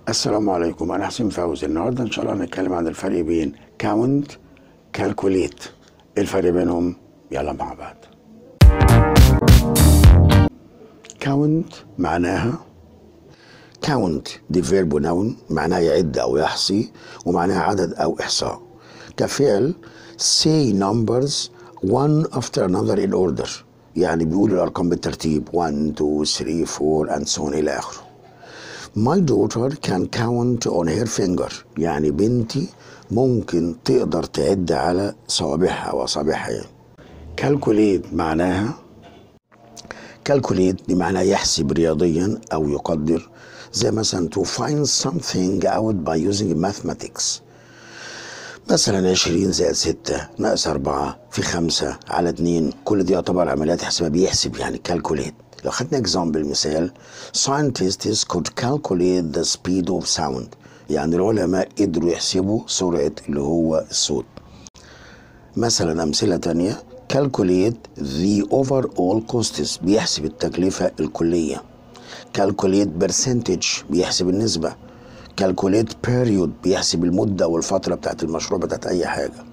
السلام عليكم انا حسين فوزي النهارده ان شاء الله هنتكلم عن الفرق بين كاونت كالكوليت الفرق بينهم يلا مع بعض كاونت معناها كاونت دي فيرب نون معناها يعد او يحصي ومعناها عدد او احصاء كفعل say numbers one after another in order يعني بيقول الارقام بالترتيب 1 2 3 4 and so on الى اخره My daughter can count on her finger يعني بنتي ممكن تقدر تعد على صوابعها واصابعها يعني. calculate معناها calculate دي معناها يحسب رياضيا او يقدر زي مثلا to find something out by using mathematics مثلا 20 زائد 6 ناقص 4 في 5 على 2 كل دي يعتبر عمليات حسابيه بيحسب يعني calculate لو خدنا اكزامبل مثال scientists could calculate the speed of sound يعني العلماء قدروا يحسبوا سرعة اللي هو الصوت مثلا أمثلة تانية calculate the overall costs بيحسب التكلفة الكلية calculate percentage بيحسب النسبة calculate period بيحسب المدة والفترة بتاعت المشروع بتاعت أي حاجة